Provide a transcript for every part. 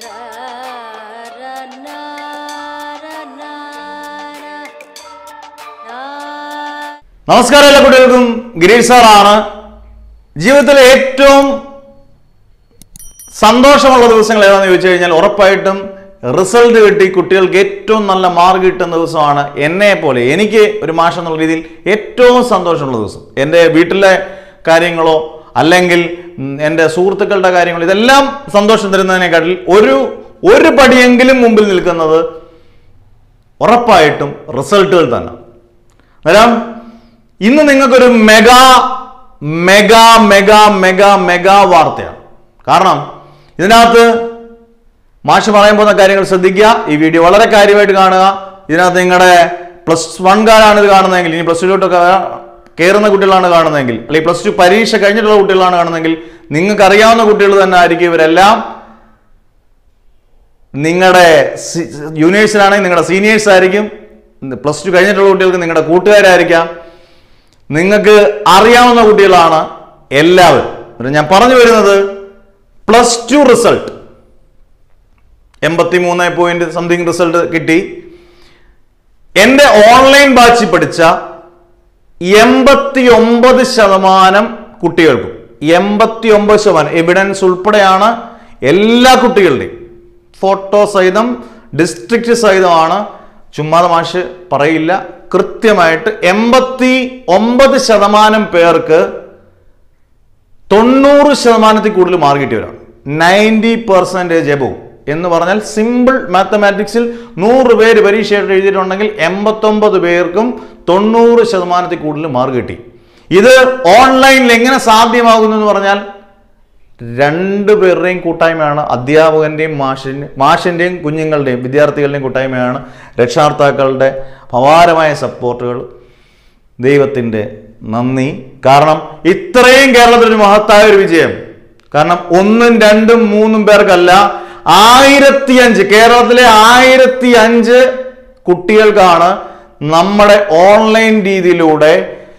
നമസ്കാരം എല്ലാ കുട്ടികൾക്കും ഗിരീഷ് സാറാണ് ജീവിതത്തിലെ ഏറ്റവും സന്തോഷമുള്ള ദിവസങ്ങൾ ഏതാണെന്ന് ചോദിച്ചു കഴിഞ്ഞാൽ ഉറപ്പായിട്ടും റിസൾട്ട് കിട്ടി കുട്ടികൾക്ക് ഏറ്റവും നല്ല മാർക്ക് കിട്ടുന്ന ദിവസമാണ് എന്നെ പോലെ എനിക്ക് ഒരു മാഷം എന്നുള്ള രീതിയിൽ ഏറ്റവും സന്തോഷമുള്ള ദിവസം എൻ്റെ വീട്ടിലെ കാര്യങ്ങളോ അല്ലെങ്കിൽ ഉം, എൻ്റെ സുഹൃത്തുക്കളുടെ കാര്യങ്ങളോ ഇതെല്ലാം സന്തോഷം തരുന്നതിനെക്കാട്ടിൽ ഒരു ഒരു പടിയെങ്കിലും മുമ്പിൽ നിൽക്കുന്നത് ഉറപ്പായിട്ടും റിസൾട്ടുകൾ തന്നെ അന്നേരം ഇന്ന് നിങ്ങൾക്കൊരു mega mega mega mega mega വാർത്തയാണ് കാരണം ഇതിനകത്ത് മാഷ് പറയാൻ പോകുന്ന കാര്യങ്ങൾ ശ്രദ്ധിക്കുക ഈ വീഡിയോ വളരെ കാര്യമായിട്ട് കാണുക ഇതിനകത്ത് നിങ്ങളുടെ പ്ലസ് വൺകാരാണ് ഇത് കാണുന്നതെങ്കിൽ ഇനി പ്ലസ് ടുയിലോട്ടൊക്കെ കയറുന്ന കുട്ടികളാണ് കാണുന്നതെങ്കിൽ അല്ലെങ്കിൽ പ്ലസ് ടു പരീക്ഷ കഴിഞ്ഞിട്ടുള്ള കുട്ടികളാണ് കാണുന്നതെങ്കിൽ നിങ്ങൾക്ക് അറിയാവുന്ന കുട്ടികൾ തന്നെ ആയിരിക്കും ഇവരെല്ലാം നിങ്ങളുടെ ജൂനിയേഴ്സിലാണെങ്കിൽ നിങ്ങളുടെ സീനിയേഴ്സ് ആയിരിക്കും പ്ലസ് ടു കഴിഞ്ഞിട്ടുള്ള കുട്ടികൾക്ക് നിങ്ങളുടെ കൂട്ടുകാരായിരിക്കാം നിങ്ങൾക്ക് അറിയാവുന്ന കുട്ടികളാണ് എല്ലാവരും എന്നിട്ട് ഞാൻ പറഞ്ഞു വരുന്നത് പ്ലസ് ടു റിസൾട്ട് എൺപത്തി മൂന്ന് പോയിന്റ് സംതിങ് റിസൾട്ട് കിട്ടി എൻ്റെ ഓൺലൈൻ ബാച്ചിൽ പഠിച്ച എൺപത്തി ഒമ്പത് ശതമാനം കുട്ടികൾക്കും എൺപത്തി ഒമ്പത് ശതമാനം എവിഡൻസ് ഉൾപ്പെടെയാണ് എല്ലാ കുട്ടികളുടെയും ഫോട്ടോ സഹിതം ഡിസ്ട്രിക്റ്റ് സഹിതമാണ് ചുമ്മാതെ മാഷ് പറയില്ല കൃത്യമായിട്ട് എൺപത്തി ഒമ്പത് ശതമാനം പേർക്ക് തൊണ്ണൂറ് ശതമാനത്തിൽ കൂടുതൽ മാർക്ക് കിട്ടിയവരാണ് നയൻറ്റി പെർസെൻറ്റേജ് എബോവ് എന്ന് പറഞ്ഞാൽ സിമ്പിൾ മാത്തമാറ്റിക്സിൽ നൂറ് പേര് പരീക്ഷയായിട്ട് എഴുതിയിട്ടുണ്ടെങ്കിൽ എൺപത്തൊമ്പത് പേർക്കും തൊണ്ണൂറ് ശതമാനത്തിൽ കൂടുതൽ മാർക്ക് കിട്ടി ഇത് ഓൺലൈനിൽ എങ്ങനെ സാധ്യമാകുന്നു എന്ന് പറഞ്ഞാൽ രണ്ട് പേരുടെയും കൂട്ടായ്മയാണ് അധ്യാപകന്റെയും മാഷിൻ്റെ മാഷിൻ്റെയും കുഞ്ഞുങ്ങളുടെയും വിദ്യാർത്ഥികളുടെയും കൂട്ടായ്മയാണ് രക്ഷാകർത്താക്കളുടെ അപാരമായ സപ്പോർട്ടുകൾ ദൈവത്തിൻ്റെ നന്ദി കാരണം ഇത്രയും കേരളത്തിൽ ഒരു മഹത്തായ ഒരു വിജയം കാരണം ഒന്നും രണ്ടും മൂന്നും പേർക്കല്ല ആയിരത്തി അഞ്ച് കേരളത്തിലെ ആയിരത്തി അഞ്ച് കുട്ടികൾക്കാണ് നമ്മുടെ ഓൺലൈൻ രീതിയിലൂടെ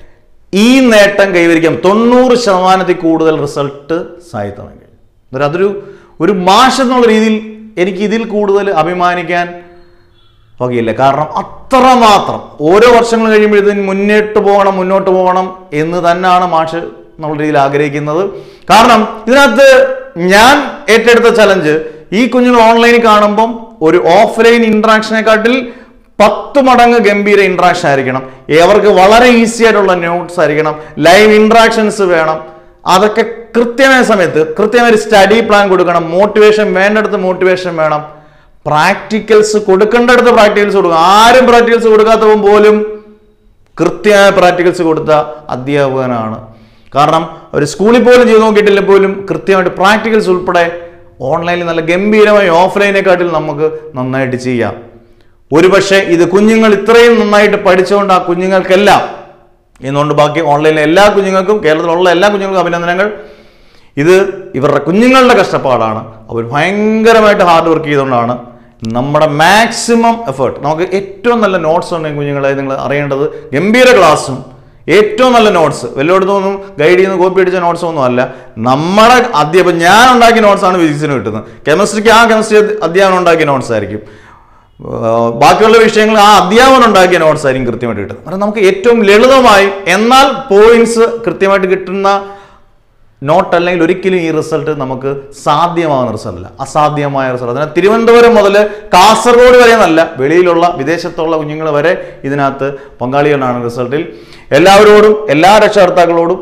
ഈ നേട്ടം കൈവരിക്കാം തൊണ്ണൂറ് ശതമാനത്തിൽ കൂടുതൽ റിസൾട്ട് സാധിത്തണം അന്നേരം അതൊരു ഒരു മാഷ് എന്നുള്ള രീതിയിൽ എനിക്ക് ഇതിൽ കൂടുതൽ അഭിമാനിക്കാൻ വകയില്ല കാരണം അത്രമാത്രം ഓരോ വർഷങ്ങൾ കഴിയുമ്പോഴത്തേന് മുന്നോട്ട് പോകണം മുന്നോട്ട് പോകണം എന്ന് തന്നെയാണ് മാഷ് എന്നുള്ള രീതിയിൽ ആഗ്രഹിക്കുന്നത് കാരണം ഇതിനകത്ത് ഞാൻ ഏറ്റെടുത്ത ചലഞ്ച് ഈ കുഞ്ഞുങ്ങൾ ഓൺലൈനിൽ കാണുമ്പം ഒരു ഓഫ്ലൈൻ ഇൻട്രാക്ഷനെക്കാട്ടിൽ പത്ത് മടങ്ങ് ഗംഭീര ഇൻട്രാക്ഷൻ ആയിരിക്കണം അവർക്ക് വളരെ ഈസി ആയിട്ടുള്ള നോട്ട്സ് ആയിരിക്കണം ലൈവ് ഇൻട്രാക്ഷൻസ് വേണം അതൊക്കെ കൃത്യമായ സമയത്ത് കൃത്യമായ ഒരു സ്റ്റഡി പ്ലാൻ കൊടുക്കണം മോട്ടിവേഷൻ വേണ്ടടുത്ത് മോട്ടിവേഷൻ വേണം പ്രാക്ടിക്കൽസ് കൊടുക്കേണ്ടടുത്ത് പ്രാക്ടിക്കൽസ് കൊടുക്കുക ആരും പ്രാക്ടിക്കൽസ് കൊടുക്കാത്തവൻ പോലും കൃത്യമായ പ്രാക്ടിക്കൽസ് കൊടുത്ത അധ്യാപകനാണ് കാരണം ഒരു സ്കൂളിൽ പോലും ചെയ്ത് നോക്കിയിട്ടില്ല പോലും കൃത്യമായിട്ട് പ്രാക്ടിക്കൽസ് ഉൾപ്പെടെ ഓൺലൈനിൽ നല്ല ഗംഭീരമായി ഓഫ്ലൈനെക്കാട്ടിൽ നമുക്ക് നന്നായിട്ട് ചെയ്യാം ഒരുപക്ഷെ ഇത് കുഞ്ഞുങ്ങൾ ഇത്രയും നന്നായിട്ട് പഠിച്ചുകൊണ്ട് ആ കുഞ്ഞുങ്ങൾക്കെല്ലാം എന്നുകൊണ്ട് ബാക്കി ഓൺലൈനിലെ എല്ലാ കുഞ്ഞുങ്ങൾക്കും കേരളത്തിലുള്ള എല്ലാ കുഞ്ഞുങ്ങൾക്കും അഭിനന്ദനങ്ങൾ ഇത് ഇവരുടെ കുഞ്ഞുങ്ങളുടെ കഷ്ടപ്പാടാണ് അവർ ഭയങ്കരമായിട്ട് ഹാർഡ് വർക്ക് ചെയ്തുകൊണ്ടാണ് നമ്മുടെ മാക്സിമം എഫേർട്ട് നമുക്ക് ഏറ്റവും നല്ല നോട്ട്സ് ഉണ്ടെങ്കിൽ കുഞ്ഞുങ്ങളെ നിങ്ങൾ അറിയേണ്ടത് ഗംഭീര ക്ലാസ്സും ഏറ്റവും നല്ല നോട്ട്സ് വല്ലയിടത്തൊന്നും ഗൈഡ് ചെയ്യുന്ന കോപ്പി അടിച്ച നോട്ട്സ് ഒന്നും അല്ല നമ്മുടെ അധ്യാപനം ഞാൻ ഉണ്ടാക്കിയ നോട്ട്സാണ് ഫിസിക്സിന് കിട്ടുന്നത് കെമിസ്ട്രിക്ക് ആ കെമിസ്ട്രി അധ്യാപനം ഉണ്ടാക്കിയ നോട്ട്സ് ആയിരിക്കും ആഹ് ബാക്കിയുള്ള വിഷയങ്ങൾ ആ അധ്യാപനം ഉണ്ടാക്കിയ നോട്ട്സ് ആയിരിക്കും കൃത്യമായിട്ട് കിട്ടുന്നത് കാരണം നമുക്ക് ഏറ്റവും ലളിതമായി എന്നാൽ പോയിന്റ്സ് കൃത്യമായിട്ട് കിട്ടുന്ന നോട്ട് അല്ലെങ്കിൽ ഒരിക്കലും ഈ റിസൾട്ട് നമുക്ക് സാധ്യമാകുന്ന റിസൾട്ട് അല്ല അസാധ്യമായ റിസൾട്ട് അതിനാൽ തിരുവനന്തപുരം മുതൽ കാസർഗോഡ് വരെ എന്നല്ല വെളിയിലുള്ള വിദേശത്തുള്ള കുഞ്ഞുങ്ങൾ വരെ ഇതിനകത്ത് പങ്കാളികളാണ് റിസൾട്ടിൽ എല്ലാവരോടും എല്ലാ രക്ഷകർത്താക്കളോടും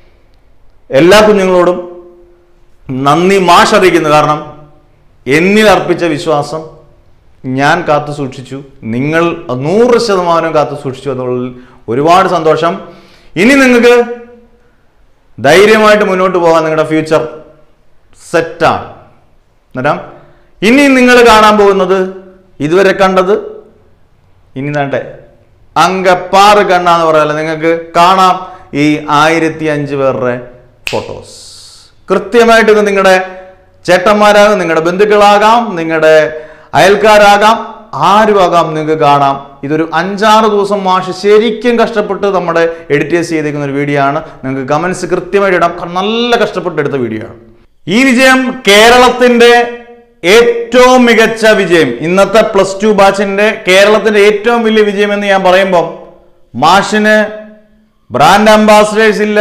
എല്ലാ കുഞ്ഞുങ്ങളോടും നന്ദി മാഷ് അറിയിക്കുന്നു കാരണം എന്നിൽ അർപ്പിച്ച വിശ്വാസം ഞാൻ കാത്തു സൂക്ഷിച്ചു നിങ്ങൾ നൂറ് ശതമാനം കാത്തു സൂക്ഷിച്ചു എന്നുള്ളതിൽ ഒരുപാട് സന്തോഷം ഇനി നിങ്ങൾക്ക് ധൈര്യമായിട്ട് മുന്നോട്ട് പോകാൻ നിങ്ങളുടെ ഫ്യൂച്ചർ സെറ്റാണ് അന്നേരം ഇനി നിങ്ങൾ കാണാൻ പോകുന്നത് ഇതുവരെ കണ്ടത് ഇനി വേണ്ടേ അങ്കപ്പാറ് കണ്ണാന്ന് പറയാല്ല നിങ്ങൾക്ക് കാണാം ഈ ആയിരത്തി അഞ്ച് പേരുടെ ഫോട്ടോസ് കൃത്യമായിട്ട് ഇത് നിങ്ങളുടെ ചേട്ടന്മാരാകാം നിങ്ങളുടെ ബന്ധുക്കളാകാം നിങ്ങളുടെ അയൽക്കാരാകാം ആരുമാകാം നിങ്ങൾക്ക് കാണാം ഇതൊരു അഞ്ചാറ് ദിവസം മാഷ് ശരിക്കും കഷ്ടപ്പെട്ട് നമ്മുടെ എഡിറ്റേഴ്സ് ചെയ്തേക്കുന്ന ഒരു വീഡിയോ ആണ് നിങ്ങൾക്ക് കമൻസ് കൃത്യമായിട്ട് ഇടാം കാരണം നല്ല കഷ്ടപ്പെട്ട് എടുത്ത വീഡിയോ ആണ് ഈ വിജയം കേരളത്തിന്റെ ഏറ്റവും മികച്ച വിജയം ഇന്നത്തെ പ്ലസ് ടു ബാച്ചിന്റെ കേരളത്തിന്റെ ഏറ്റവും വലിയ വിജയം എന്ന് ഞാൻ പറയുമ്പം മാഷിന് ബ്രാൻഡ് അംബാസഡേഴ്സ് ഇല്ല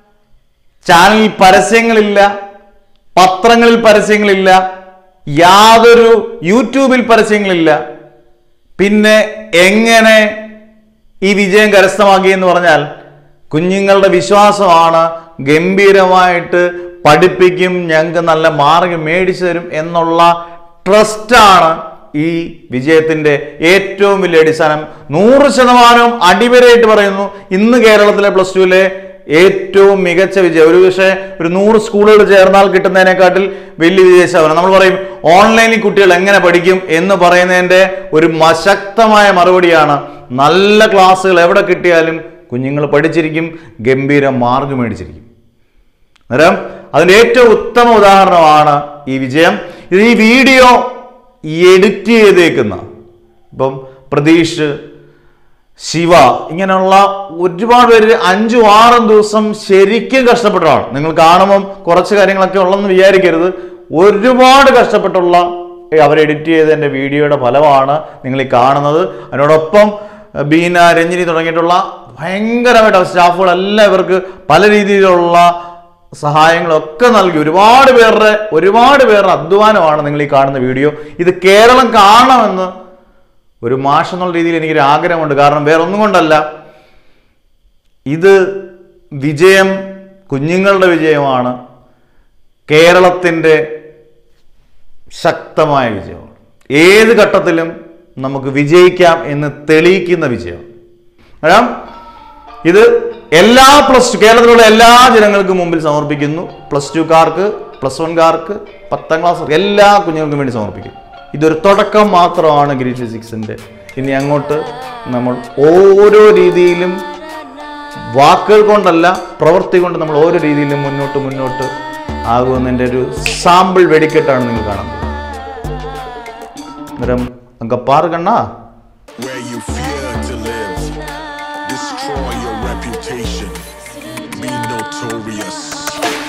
ചാനലിൽ പരസ്യങ്ങളില്ല പത്രങ്ങളിൽ പരസ്യങ്ങളില്ല യാതൊരു യൂട്യൂബിൽ പരസ്യങ്ങളില്ല പിന്നെ എങ്ങനെ ഈ വിജയം കരസ്ഥമാക്കി എന്ന് പറഞ്ഞാൽ കുഞ്ഞുങ്ങളുടെ വിശ്വാസമാണ് ഗംഭീരമായിട്ട് പഠിപ്പിക്കും ഞങ്ങൾക്ക് നല്ല മാർഗം മേടിച്ചു തരും എന്നുള്ള ട്രസ്റ്റാണ് ഈ വിജയത്തിന്റെ ഏറ്റവും വലിയ അടിസ്ഥാനം നൂറ് ശതമാനവും അടിവരയിട്ട് പറയുന്നു ഇന്ന് കേരളത്തിലെ പ്ലസ് ടുവിലെ ഏറ്റവും മികച്ച വിജയം ഒരു പക്ഷേ ഒരു നൂറ് സ്കൂളുകൾ ചേർന്നാൽ കിട്ടുന്നതിനെക്കാട്ടിൽ വലിയ വിജയശതമാനം നമ്മൾ പറയും ഓൺലൈനിൽ കുട്ടികൾ എങ്ങനെ പഠിക്കും എന്ന് പറയുന്നതിന്റെ ഒരു മ- ശക്തമായ മറുപടിയാണ് നല്ല ക്ലാസ്സുകൾ എവിടെ കിട്ടിയാലും കുഞ്ഞുങ്ങൾ പഠിച്ചിരിക്കും ഗംഭീര മാർക്ക് മേടിച്ചിരിക്കും അന്നേരം അതിന്റെ ഏറ്റവും ഉത്തമ ഉദാഹരണമാണ് ഈ വിജയം ഇത് ഈ വീഡിയോ എഡിറ്റ് ചെയ്തേക്കുന്ന ഇപ്പം പ്രതീഷ് ശിവ ഇങ്ങനെയുള്ള ഒരുപാട് പേര് അഞ്ചും ആറും ദിവസം ശരിക്കും കഷ്ടപ്പെട്ടതാണ് നിങ്ങൾ കാണുമ്പം കുറച്ച് കാര്യങ്ങളൊക്കെ ഉള്ളെന്ന് വിചാരിക്കരുത് ഒരുപാട് കഷ്ടപ്പെട്ടുള്ള അവർ എഡിറ്റ് ചെയ്തതിൻ്റെ വീഡിയോയുടെ ഫലമാണ് നിങ്ങൾ ഈ കാണുന്നത് അതിനോടൊപ്പം ബീന രഞ്ജിനി തുടങ്ങിയിട്ടുള്ള ഭയങ്കരമായിട്ട് സ്റ്റാഫുകളെല്ലാം ഇവർക്ക് പല രീതിയിലുള്ള സഹായങ്ങളൊക്കെ നൽകി ഒരുപാട് പേരുടെ ഒരുപാട് പേരുടെ അധ്വാനമാണ് നിങ്ങൾ ഈ കാണുന്ന വീഡിയോ ഇത് കേരളം കാണണമെന്ന് ഒരു മാഷ് എന്നുള്ള രീതിയിൽ എനിക്കൊരു ആഗ്രഹമുണ്ട് കാരണം വേറെ ഒന്നും കൊണ്ടല്ല ഇത് വിജയം കുഞ്ഞുങ്ങളുടെ വിജയമാണ് കേരളത്തിൻ്റെ ശക്തമായ വിജയമാണ് ഏത് ഘട്ടത്തിലും നമുക്ക് വിജയിക്കാം എന്ന് തെളിയിക്കുന്ന വിജയം കാരണം ഇത് എല്ലാ പ്ലസ് ടു കേരളത്തിലുള്ള എല്ലാ ജനങ്ങൾക്കും മുമ്പിൽ സമർപ്പിക്കുന്നു പ്ലസ് ടുക്കാർക്ക് പ്ലസ് വൺകാർക്ക് പത്താം ക്ലാസ് എല്ലാ കുഞ്ഞുങ്ങൾക്കും വേണ്ടി സമർപ്പിക്കും ഇതൊരു തുടക്കം മാത്രമാണ് ഗ്രീൻ ഫിസിക്സിൻ്റെ ഇനി അങ്ങോട്ട് നമ്മൾ ഓരോ രീതിയിലും വാക്കുകൾ കൊണ്ടല്ല പ്രവൃത്തി കൊണ്ട് നമ്മൾ ഓരോ രീതിയിലും മുന്നോട്ട് മുന്നോട്ട് ആകുമെന്നതിൻ്റെ ഒരു സാമ്പിൾ വെടിക്കെട്ടാണ് നിങ്ങൾ കാണുന്നത് അന്നേരം അങ്കപ്പാറ് കണ്ണാ where you fear to live. Destroy your reputation. Be notorious.